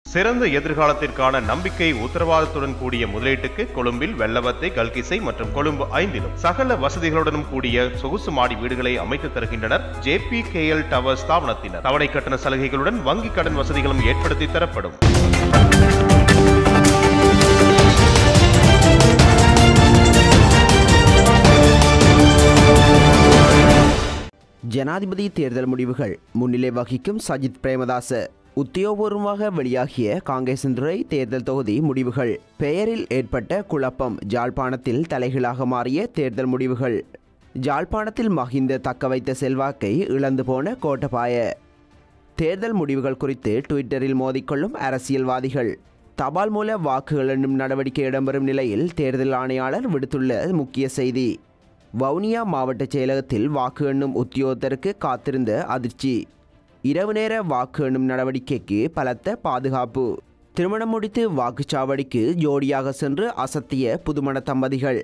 சிறந்த எதிர்காலத்திற்கான நம்பிக்கை உத்தரவாதத்துடன் கூடிய முதலீட்டுக்கு கொழும்பில் வெள்ளவத்தை கல்கிசை மற்றும் கொழும்பு ஐந்திலும் சகல வசதிகளுடனும் கூடிய சொகுசு மாடி வீடுகளை அமைத்து தருகின்றனர் ஜேபி கேஎல் டவர் ஸ்தாபனத்தினர் தவணை கட்டண சலுகைகளுடன் வங்கி கடன் வசதிகளும் ஏற்படுத்தி தரப்படும் ஜனாதிபதி தேர்தல் முடிவுகள் முன்னிலை வகிக்கும் சஜித் பிரேமதாச உத்தியோகபூர்வமாக வெளியாகிய காங்கேசந்துறை தேர்தல் தொகுதி முடிவுகள் பெயரில் ஏற்பட்ட குழப்பம் ஜாழ்ப்பாணத்தில் தலைகீழாக மாறிய தேர்தல் முடிவுகள் ஜாழ்ப்பாணத்தில் மகிந்த தக்க வைத்த செல்வாக்கை இழந்து போன கோட்டபாய தேர்தல் முடிவுகள் குறித்து ட்விட்டரில் மோதிக்கொள்ளும் அரசியல்வாதிகள் தபால் மூல வாக்குகள் எண்ணும் நடவடிக்கை இடம்பெறும் நிலையில் தேர்தல் ஆணையாளர் விடுத்துள்ள முக்கிய செய்தி வவுனியா மாவட்ட செயலகத்தில் வாக்கு எண்ணும் உத்தியோகத்தருக்கு காத்திருந்த அதிர்ச்சி இரவு நேர வாக்கு எண்ணும் நடவடிக்கைக்கு பலத்த பாதுகாப்பு திருமணம் முடித்து வாக்குச்சாவடிக்கு ஜோடியாக சென்று அசத்திய புதுமண தம்பதிகள்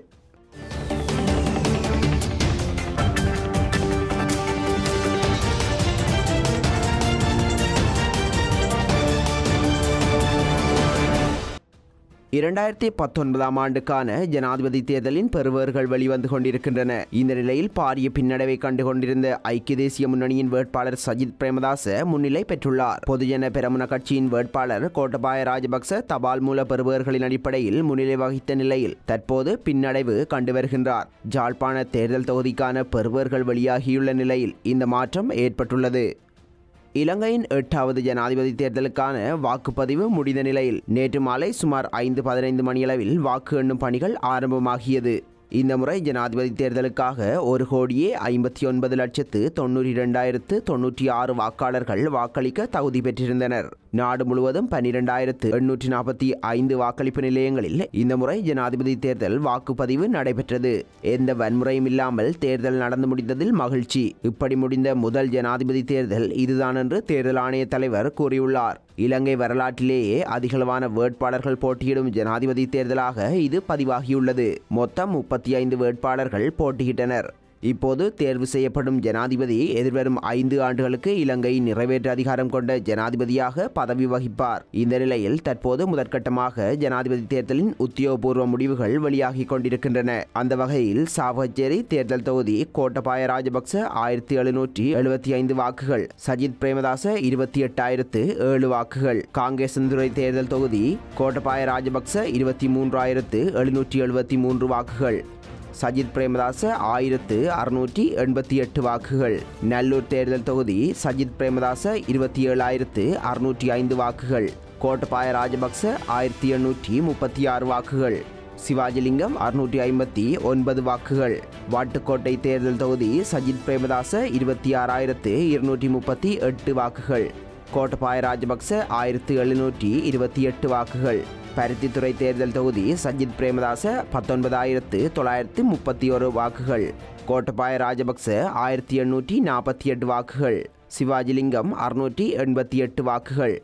இரண்டாயிரத்தி பத்தொன்பதாம் ஆண்டுக்கான ஜனாதிபதி தேர்தலின் பெறுவர்கள் வெளிவந்து கொண்டிருக்கின்றன இந்த நிலையில் பாரிய பின்னடைவை கண்டு கொண்டிருந்த ஐக்கிய தேசிய முன்னணியின் வேட்பாளர் சஜித் பிரேமதாச முன்னிலை பெற்றுள்ளார் பொதுஜன பெரமுன கட்சியின் வேட்பாளர் கோட்டபாய ராஜபக்ச தபால் மூல பெறுவர்களின் அடிப்படையில் முன்னிலை வகித்த நிலையில் தற்போது பின்னடைவு கண்டு வருகின்றார் ஜாழ்ப்பாண தேர்தல் தொகுதிக்கான பெறுவர்கள் வெளியாகியுள்ள நிலையில் இந்த மாற்றம் ஏற்பட்டுள்ளது இலங்கையின் எட்டாவது ஜனாதிபதி தேர்தலுக்கான வாக்குப்பதிவு முடிந்த நிலையில் நேற்று மாலை சுமார் ஐந்து பதினைந்து மணியளவில் வாக்கு எண்ணும் பணிகள் ஆரம்பமாகியது இந்த முறை ஜனாதிபதி தேர்தலுக்காக ஒரு கோடியே ஐம்பத்தி ஒன்பது லட்சத்து தொண்ணூற்றி இரண்டாயிரத்து தொண்ணூற்றி ஆறு வாக்காளர்கள் வாக்களிக்க தகுதி பெற்றிருந்தனர் நாடு முழுவதும் பன்னிரெண்டாயிரத்து எண்ணூற்றி நாற்பத்தி ஐந்து வாக்களிப்பு நிலையங்களில் இந்த முறை ஜனாதிபதி தேர்தல் வாக்குப்பதிவு நடைபெற்றது எந்த வன்முறையும் இல்லாமல் தேர்தல் நடந்து முடிந்ததில் மகிழ்ச்சி இப்படி முடிந்த முதல் ஜனாதிபதி தேர்தல் இதுதான் என்று தேர்தல் ஆணைய தலைவர் கூறியுள்ளார் இலங்கை வரலாற்றிலேயே அதிகளவான வேட்பாளர்கள் போட்டியிடும் ஜனாதிபதி தேர்தலாக இது பதிவாகியுள்ளது மொத்தம் முப்பத்தி ஐந்து வேட்பாளர்கள் போட்டியிட்டனர் இப்போது தேர்வு செய்யப்படும் ஜனாதிபதி எதிர்வரும் ஐந்து ஆண்டுகளுக்கு இலங்கை நிறைவேற்று அதிகாரம் கொண்ட ஜனாதிபதியாக பதவி வகிப்பார் இந்த நிலையில் தற்போது முதற்கட்டமாக ஜனாதிபதி தேர்தலின் உத்தியோகபூர்வ முடிவுகள் வெளியாகி கொண்டிருக்கின்றன அந்த வகையில் சாவகச்சேரி தேர்தல் தொகுதி கோட்டபாய ராஜபக்ச ஆயிரத்தி எழுநூற்றி எழுபத்தி ஐந்து வாக்குகள் சஜித் பிரேமதாச இருபத்தி எட்டாயிரத்து ஏழு வாக்குகள் காங்கேசந்துறை தேர்தல் தொகுதி கோட்டபாய ராஜபக்ச இருபத்தி மூன்றாயிரத்து எழுநூற்றி எழுபத்தி மூன்று வாக்குகள் சஜித் பிரேமதாச ஆயிரத்து அறுநூற்றி எண்பத்தி எட்டு வாக்குகள் நல்லூர் தேர்தல் தொகுதி சஜித் பிரேமதாச இருபத்தி ஏழாயிரத்து அறுநூற்றி ஐந்து வாக்குகள் கோட்டபாய ராஜபக்ச ஆயிரத்தி எண்ணூற்றி முப்பத்தி ஆறு வாக்குகள் சிவாஜிலிங்கம் அறுநூற்றி ஐம்பத்தி ஒன்பது வாக்குகள் வாட்டுக்கோட்டை தேர்தல் தொகுதி சஜித் பிரேமதாச இருபத்தி ஆறாயிரத்து இருநூற்றி முப்பத்தி எட்டு வாக்குகள் கோட்டபாய ராஜபக்ச ஆயிரத்து எழுநூற்றி இருபத்தி எட்டு வாக்குகள் பருத்தித்துறை தேர்தல் தொகுதி சஜித் பிரேமதாச பத்தொன்பதாயிரத்து தொள்ளாயிரத்து முப்பத்தி ஒரு வாக்குகள் கோட்டபாய ராஜபக்ச ஆயிரத்தி எண்ணூற்றி நாற்பத்தி எட்டு வாக்குகள் சிவாஜிலிங்கம் அறுநூற்றி எண்பத்தி எட்டு வாக்குகள்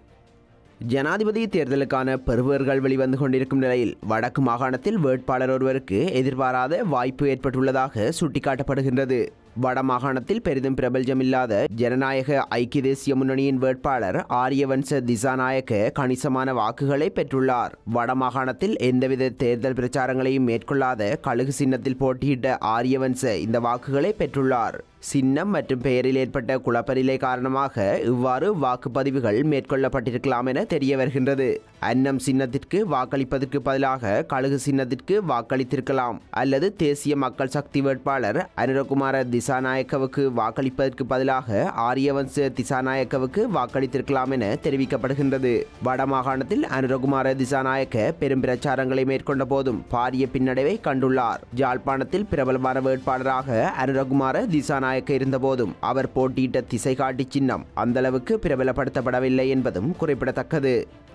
ஜனாதிபதி தேர்தலுக்கான பெறுவர்கள் வெளிவந்து கொண்டிருக்கும் நிலையில் வடக்கு மாகாணத்தில் வேட்பாளர் ஒருவருக்கு எதிர்பாராத வாய்ப்பு ஏற்பட்டுள்ளதாக சுட்டிக்காட்டப்படுகின்றது வட மாகாணத்தில் பெரிதும் பிரபல்யமில்லாத ஜனநாயக ஐக்கிய தேசிய முன்னணியின் வேட்பாளர் ஆரியவன்ச திசாநாயக்க கணிசமான வாக்குகளை பெற்றுள்ளார் வட மாகாணத்தில் எந்தவித தேர்தல் பிரச்சாரங்களையும் மேற்கொள்ளாத கழுகு சின்னத்தில் போட்டியிட்ட ஆரியவன்ச இந்த வாக்குகளை பெற்றுள்ளார் சின்னம் மற்றும் பெயரில் ஏற்பட்ட குழப்பநிலை காரணமாக இவ்வாறு வாக்குப்பதிவுகள் மேற்கொள்ளப்பட்டிருக்கலாம் என தெரிய வருகின்றது அன்னம் சின்னத்திற்கு வாக்களிப்பதற்கு பதிலாக கழுகு சின்னத்திற்கு வாக்களித்திருக்கலாம் அல்லது தேசிய மக்கள் சக்தி வேட்பாளர் அனுரகுமார திசாநாயக்கவுக்கு வாக்களிப்பதற்கு பதிலாக ஆரியவன்ச திசாநாயக்கவுக்கு வாக்களித்திருக்கலாம் என தெரிவிக்கப்படுகின்றது வடமாகாணத்தில் அனுரகுமார திசாநாயக்க பெரும் பிரச்சாரங்களை மேற்கொண்ட போதும் பாரிய பின்னடைவை கண்டுள்ளார் ஜாழ்ப்பாணத்தில் பிரபலமான வேட்பாளராக அனுரகுமார திசாநாயக்க இருந்தபோதும் அவர் போட்டியிட்ட திசை காட்டி சின்னம் அந்தளவுக்கு பிரபலப்படுத்தப்படவில்லை என்பதும் குறிப்பிடத்தக்கது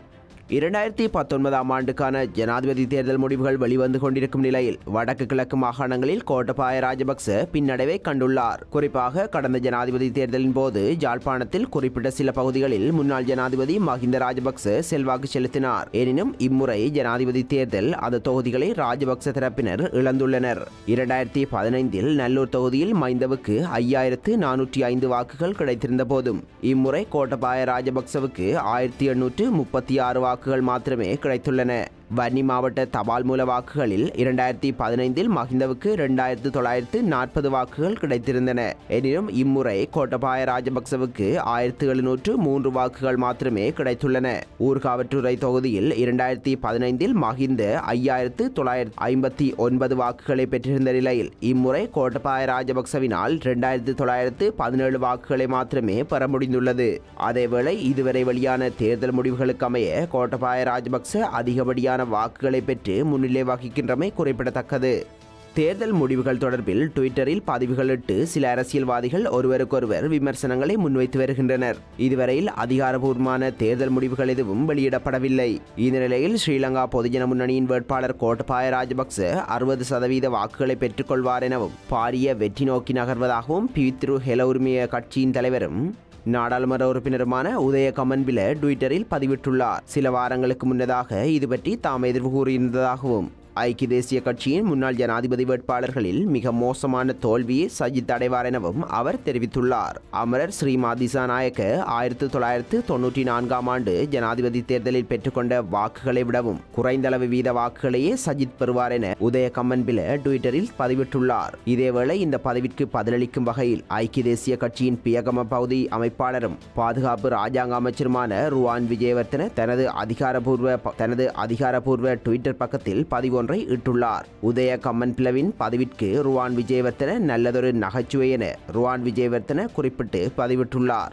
இரண்டாயிரத்தி பத்தொன்பதாம் ஆண்டுக்கான ஜனாதிபதி தேர்தல் முடிவுகள் வெளிவந்து கொண்டிருக்கும் நிலையில் வடக்கு கிழக்கு மாகாணங்களில் கோட்டபாய ராஜபக்ச பின்னடைவை கண்டுள்ளார் குறிப்பாக கடந்த ஜனாதிபதி தேர்தலின் போது ஜாழ்ப்பாணத்தில் குறிப்பிட்ட சில பகுதிகளில் முன்னாள் ஜனாதிபதி மஹிந்த ராஜபக்ச செல்வாக்கு செலுத்தினார் எனினும் இம்முறை ஜனாதிபதி தேர்தல் அந்த தொகுதிகளை ராஜபக்ச தரப்பினர் இழந்துள்ளனர் இரண்டாயிரத்தி பதினைந்தில் நல்லூர் தொகுதியில் மைந்தவுக்கு ஐயாயிரத்து நானூற்றி ஐந்து வாக்குகள் கிடைத்திருந்த போதும் இம்முறை கோட்டபாய ராஜபக்சவுக்கு ஆயிரத்தி எண்ணூற்று முப்பத்தி ஆறு வாக்குகள் மாத்திரமே கிடைத்துள்ளன வன்னி மாவட்ட தபால் மூல வாக்குகளில் இரண்டாயிரத்தி பதினைந்தில் மஹிந்தவுக்கு இரண்டாயிரத்து தொள்ளாயிரத்து நாற்பது வாக்குகள் கிடைத்திருந்தன எனினும் இம்முறை கோட்டபாய ராஜபக்சவுக்கு ஆயிரத்து எழுநூற்று மூன்று வாக்குகள் மாத்திரமே கிடைத்துள்ளன ஊர்காவற்றுறை தொகுதியில் இரண்டாயிரத்தி பதினைந்தில் மஹிந்த ஐயாயிரத்து தொள்ளாயிரத்து ஐம்பத்தி ஒன்பது வாக்குகளை பெற்றிருந்த நிலையில் இம்முறை கோட்டபாய ராஜபக்சவினால் இரண்டாயிரத்து தொள்ளாயிரத்து பதினேழு வாக்குகளை மாத்திரமே பெற முடிந்துள்ளது அதேவேளை இதுவரை வெளியான தேர்தல் முடிவுகளுக்கு அமைய கோட்டபாய ராஜபக்ச அதிகப்படியான வாக்குகளை பெற்று முன்னிலை வகிக்கின்றமை குறிப்பிடத்தக்கது தேர்தல் முடிவுகள் தொடர்பில் ட்விட்டரில் பதிவுகளிட்டு சில அரசியல்வாதிகள் ஒருவருக்கொருவர் விமர்சனங்களை முன்வைத்து வருகின்றனர் இதுவரையில் அதிகாரபூர்வமான தேர்தல் முடிவுகள் எதுவும் வெளியிடப்படவில்லை இந்த நிலையில் ஸ்ரீலங்கா பொதுஜன முன்னணியின் வேட்பாளர் கோட்டபாய ராஜபக்ச அறுபது சதவீத வாக்குகளை பெற்றுக்கொள்வார் எனவும் பாரிய வெற்றி நோக்கி நகர்வதாகவும் பித்ரு ஹெல உரிமைய கட்சியின் தலைவரும் நாடாளுமன்ற உறுப்பினருமான உதய கமன்பில ட்விட்டரில் பதிவிட்டுள்ளார் சில வாரங்களுக்கு முன்னதாக இது பற்றி தாம் எதிர்வு கூறியிருந்ததாகவும் ஐக்கிய தேசிய கட்சியின் முன்னாள் ஜனாதிபதி வேட்பாளர்களில் மிக மோசமான தோல்வியை சஜித் அடைவார் எனவும் அவர் தெரிவித்துள்ளார் அமரர் ஸ்ரீமா திசாநாயக்க ஆயிரத்து தொள்ளாயிரத்து தொன்னூற்றி நான்காம் ஆண்டு ஜனாதிபதி தேர்தலில் பெற்றுக்கொண்ட வாக்குகளை விடவும் குறைந்தளவு வீத வாக்குகளையே சஜித் பெறுவார் என உதய கம்மன்பில ட்விட்டரில் பதிவிட்டுள்ளார் இதேவேளை இந்த பதவிக்கு பதிலளிக்கும் வகையில் ஐக்கிய தேசிய கட்சியின் பியகம பகுதி அமைப்பாளரும் பாதுகாப்பு ராஜாங்க அமைச்சருமான ருவான் விஜயவர்த்தன தனது அதிகாரப்பூர்வ தனது அதிகாரப்பூர்வ ட்விட்டர் பக்கத்தில் பதிவு ஒன்றை இட்டுள்ளார் உதய கம்மன் பிளவின் பதவிற்கு ருவான் விஜயவர்த்தன நல்லதொரு நகைச்சுவை என ருவான் விஜயவர்த்தன குறிப்பிட்டு பதிவிட்டுள்ளார்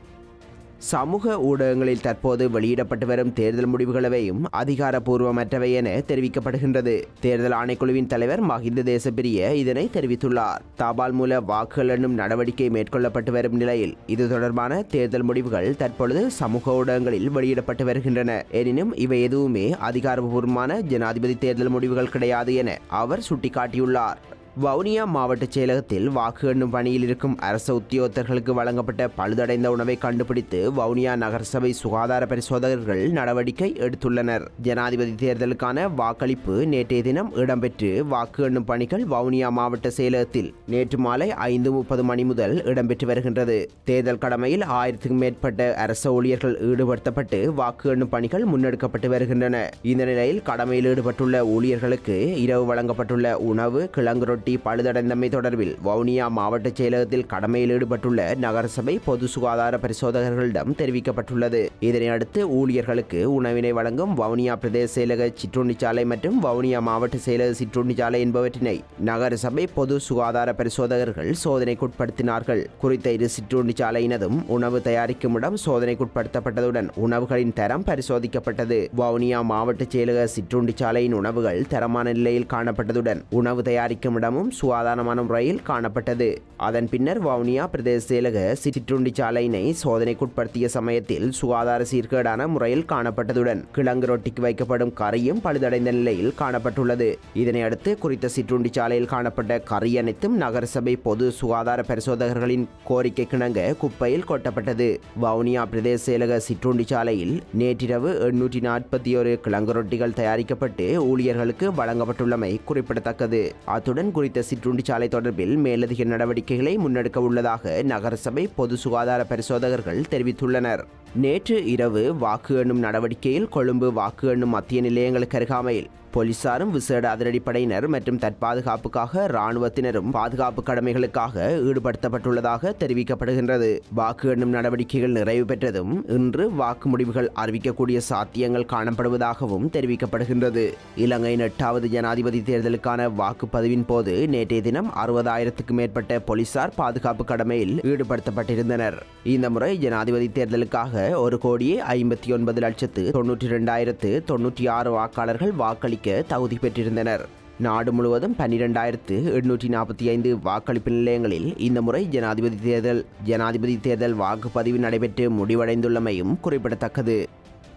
சமூக ஊடகங்களில் தற்போது வெளியிடப்பட்டு வரும் தேர்தல் முடிவுகளவையும் அதிகாரப்பூர்வமற்றவை என தெரிவிக்கப்படுகின்றது தேர்தல் ஆணைக்குழுவின் தலைவர் மஹிந்த தேசப்பிரிய இதனை தெரிவித்துள்ளார் தபால் மூல வாக்குகள் எண்ணும் நடவடிக்கை மேற்கொள்ளப்பட்டு வரும் நிலையில் இது தொடர்பான தேர்தல் முடிவுகள் தற்பொழுது சமூக ஊடகங்களில் வெளியிடப்பட்டு வருகின்றன எனினும் இவை எதுவுமே அதிகாரப்பூர்வமான ஜனாதிபதி தேர்தல் முடிவுகள் கிடையாது என அவர் சுட்டிக்காட்டியுள்ளார் வவுனியா மாவட்ட செயலகத்தில் வாக்கு எண்ணும் பணியில் இருக்கும் அரசு உத்தியோகத்தர்களுக்கு வழங்கப்பட்ட பழுதடைந்த உணவை கண்டுபிடித்து வவுனியா நகரசபை சுகாதார பரிசோதகர்கள் நடவடிக்கை எடுத்துள்ளனர் ஜனாதிபதி தேர்தலுக்கான வாக்களிப்பு நேற்றைய தினம் இடம்பெற்று வாக்கு எண்ணும் பணிகள் வவுனியா மாவட்ட செயலகத்தில் நேற்று மாலை ஐந்து முப்பது மணி முதல் இடம்பெற்று வருகின்றது தேர்தல் கடமையில் ஆயிரத்துக்கும் மேற்பட்ட அரசு ஊழியர்கள் ஈடுபடுத்தப்பட்டு வாக்கு எண்ணும் பணிகள் முன்னெடுக்கப்பட்டு வருகின்றன இந்த நிலையில் கடமையில் ஈடுபட்டுள்ள ஊழியர்களுக்கு இரவு வழங்கப்பட்டுள்ள உணவு கிழங்கு ரொட்டி பழுதடைந்தமை தொடர்பில் வவுனியா மாவட்ட செயலகத்தில் கடமையில் ஈடுபட்டுள்ள நகரசபை பொது சுகாதார பரிசோதகர்களிடம் தெரிவிக்கப்பட்டுள்ளது இதனை அடுத்து ஊழியர்களுக்கு உணவினை வழங்கும் வவுனியா பிரதேச செயலக சிற்றுண்டிச்சாலை மற்றும் வவுனியா மாவட்ட செயலக சிற்றுண்டிச்சாலை என்பவற்றினை நகரசபை பொது சுகாதார பரிசோதகர்கள் சோதனைக்குட்படுத்தினார்கள் குறித்த இரு சிற்றுண்டிச்சாலையினதும் உணவு தயாரிக்கும் இடம் சோதனைக்குட்படுத்தப்பட்டதுடன் உணவுகளின் தரம் பரிசோதிக்கப்பட்டது வவுனியா மாவட்ட செயலக சிற்றுண்டிச்சாலையின் உணவுகள் தரமான நிலையில் காணப்பட்டதுடன் உணவு தயாரிக்கும் இடமும் சுகாதாரமான முறையில் காணப்பட்டது அதன் பின்னர் வவுனியா பிரதேச செயலக சிற்றுண்டிச்சாலையினை சோதனைக்குட்படுத்திய சமயத்தில் சுகாதார சீர்கேடான முறையில் காணப்பட்டதுடன் கிழங்கு ரொட்டிக்கு வைக்கப்படும் கறியும் பழுதடைந்த நிலையில் காணப்பட்டுள்ளது இதனை அடுத்து குறித்த சிற்றுண்டிச்சாலையில் காணப்பட்ட கறி அனைத்தும் நகரசபை பொது சுகாதார பரிசோதகர்களின் கோரிக்கை கிணங்க குப்பையில் கொட்டப்பட்டது வவுனியா பிரதேச செயலக சிற்றுண்டிச்சாலையில் நேற்றிரவு எண்ணூற்றி நாற்பத்தி ஒரு கிழங்கு ரொட்டிகள் தயாரிக்கப்பட்டு ஊழியர்களுக்கு வழங்கப்பட்டுள்ளமை குறிப்பிடத்தக்கது அத்துடன் குறித்த சிற்றுண்டிச்சாலை தொடர்பில் மேலதிக நடவடிக்கைகளை முன்னெடுக்க உள்ளதாக நகரசபை பொது சுகாதார பரிசோதகர்கள் தெரிவித்துள்ளனர் நேற்று இரவு வாக்கு எண்ணும் நடவடிக்கையில் கொழும்பு வாக்கு எண்ணும் மத்திய நிலையங்களுக்கு அருகாமையில் போலீசாரும் விசேட அதிரடிப்படையினர் மற்றும் தற்பாதுகாப்புக்காக இராணுவத்தினரும் பாதுகாப்பு கடமைகளுக்காக ஈடுபடுத்தப்பட்டுள்ளதாக தெரிவிக்கப்படுகின்றது வாக்கு எண்ணும் நடவடிக்கைகள் நிறைவு பெற்றதும் இன்று வாக்கு முடிவுகள் அறிவிக்கக்கூடிய சாத்தியங்கள் காணப்படுவதாகவும் தெரிவிக்கப்படுகின்றது இலங்கையின் எட்டாவது ஜனாதிபதி தேர்தலுக்கான வாக்குப்பதிவின் போது நேற்றைய தினம் அறுபதாயிரத்துக்கு மேற்பட்ட போலீசார் பாதுகாப்பு கடமையில் ஈடுபடுத்தப்பட்டிருந்தனர் இந்த முறை ஜனாதிபதி தேர்தலுக்காக ஒரு கோடியே ஐம்பத்தி ஒன்பது லட்சத்து தொன்னூற்றி இரண்டாயிரத்து தொன்னூற்றி ஆறு வாக்காளர்கள் வாக்களிக்க தகுதி பெற்றிருந்தனர் நாடு முழுவதும் பன்னிரெண்டாயிரத்து எண்ணூற்றி நாற்பத்தி ஐந்து வாக்களிப்பு நிலையங்களில் இந்த முறை ஜனாதிபதி தேர்தல் ஜனாதிபதி தேர்தல் வாக்குப்பதிவு நடைபெற்று முடிவடைந்துள்ளமையும் குறிப்பிடத்தக்கது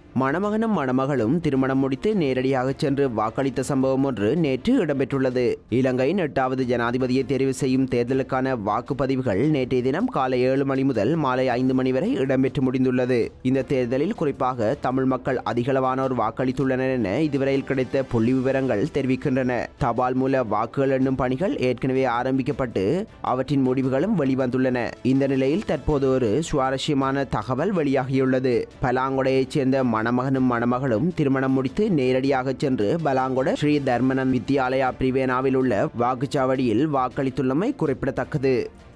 மணமகனும் மணமகளும் திருமணம் முடித்து நேரடியாக சென்று வாக்களித்த சம்பவம் ஒன்று நேற்று இடம்பெற்றுள்ளது இலங்கையின் எட்டாவது ஜனாதிபதியை தெரிவு செய்யும் தேர்தலுக்கான வாக்குப்பதிவுகள் நேற்றைய தினம் காலை ஏழு மணி முதல் மாலை ஐந்து மணி வரை இடம்பெற்று முடிந்துள்ளது இந்த தேர்தலில் குறிப்பாக தமிழ் மக்கள் அதிகளவானோர் வாக்களித்துள்ளனர் என இதுவரையில் கிடைத்த புள்ளி விவரங்கள் தெரிவிக்கின்றன தபால் மூல வாக்குகள் எண்ணும் பணிகள் ஏற்கனவே ஆரம்பிக்கப்பட்டு அவற்றின் முடிவுகளும் வெளிவந்துள்ளன இந்த நிலையில் தற்போது ஒரு சுவாரஸ்யமான தகவல் வெளியாகியுள்ளது பலாங்கொடையைச் சேர்ந்த மணமகனும் மணமகளும் திருமணம் முடித்து நேரடியாக சென்று பலாங்கொட ஸ்ரீ தர்மனந்த் வித்யாலயா பிரிவேனாவில் உள்ள வாக்குச்சாவடியில் வாக்களித்துள்ளமை குறிப்பிடத்தக்கது